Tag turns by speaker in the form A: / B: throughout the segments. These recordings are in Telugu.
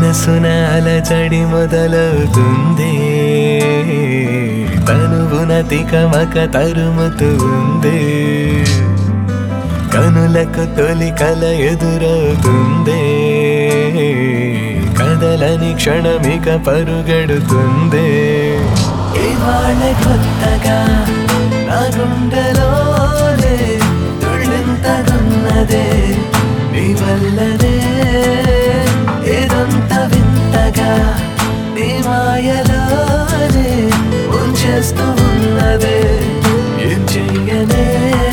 A: మనసున అలజడి మొదలవుతుంది తనువున తికమక తరుముతుంది కనులకు తొలి కల ఎదురవుతుంది కదలని క్షణమిక పరుగెడుతుంది ఇవాళ కొత్తగా నా గుండెలోనే తుళ్ళింతగున్నదే నీ వల్లనే ఏదంత వింతగా నీ మాయలోనే ఉంచేస్తూ ఉన్నదే ఏం చెయ్యనే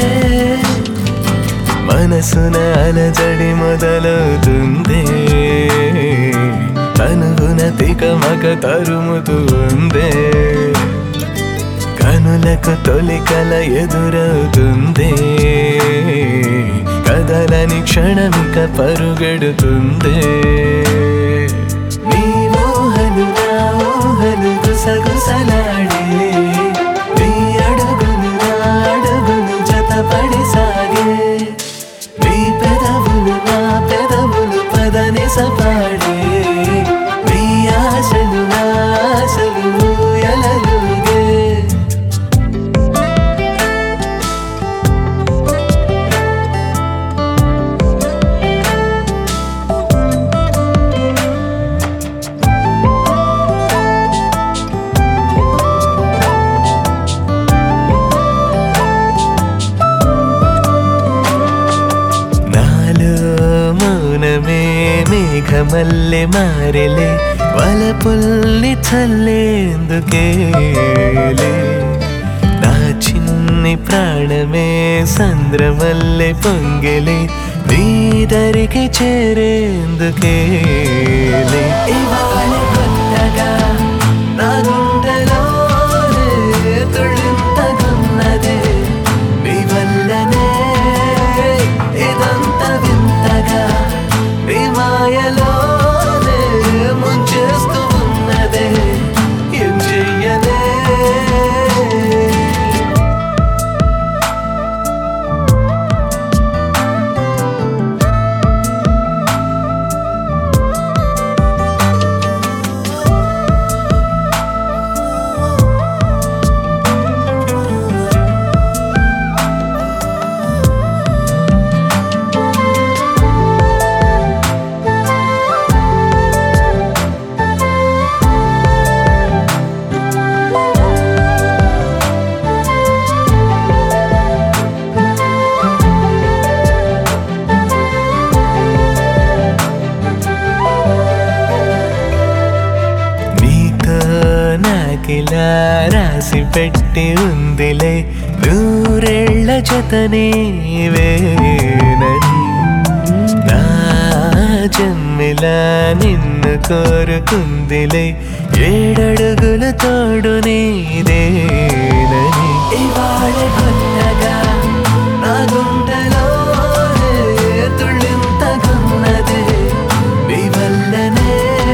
A: మనసున అలజడి మొదలవుతుంది తనువున తికమక తరుముతూ ఉంది కనులకు తొలి కల ఎదురవుతుంది కదలని క్షణమిక పరుగెడుతుంది నీ ఊహలు నా ఊహలు గుసగుసలాడే నీ అడుగులు నా అడుగులు జతపడి సాగే నీ పెదవులు నా పెదవులు పదని సపాడే నీ ఆశలు నా ఆశలు ఎలలుగే నాలో మౌనమే మేఘమల్లె మారెలే వలపుల్ని చల్లేందుకేలే నా చిన్ని ప్రాణమే సంద్రమల్లె పొంగెలే నీ దరికి చేరేందుకేలే ఇవాళ కొత్తగా నా గుండెలోనే తుళ్ళింతగున్నదే నీ వల్లనే ఇదంత వింతగా నీ మాయలోనే ముంచేస్తూ ఉన్నదే ఏం చెయ్యనే నీతో నాకిలా రాసి పెట్టి ఉందిలే నూరేళ్ల జతనే వేనని నా జన్మిలా నిన్ను కోరుకుందిలే ఏడడుగుల తోడు నీదేనని ఇవాళ కొత్తగా నా గుండెలోనే తుళ్ళింతగున్నదే నీ వల్లనే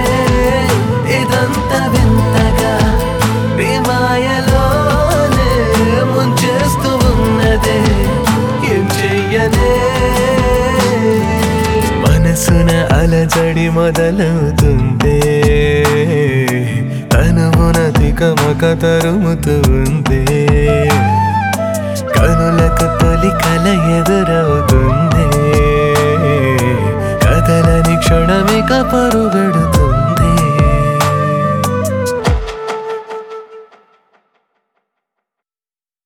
A: ఇదంత వింతగా నీ మాయలోనే ముంచేస్తూ ఉన్నదే ఏం చెయ్యనే మనసున అలజడి మొదలవుతుంది తనువున తికమక తరుముతుంది కనులకు తొలి కల ఎదురవుతుంది కదలని క్షణమిక పరుగడుతుంది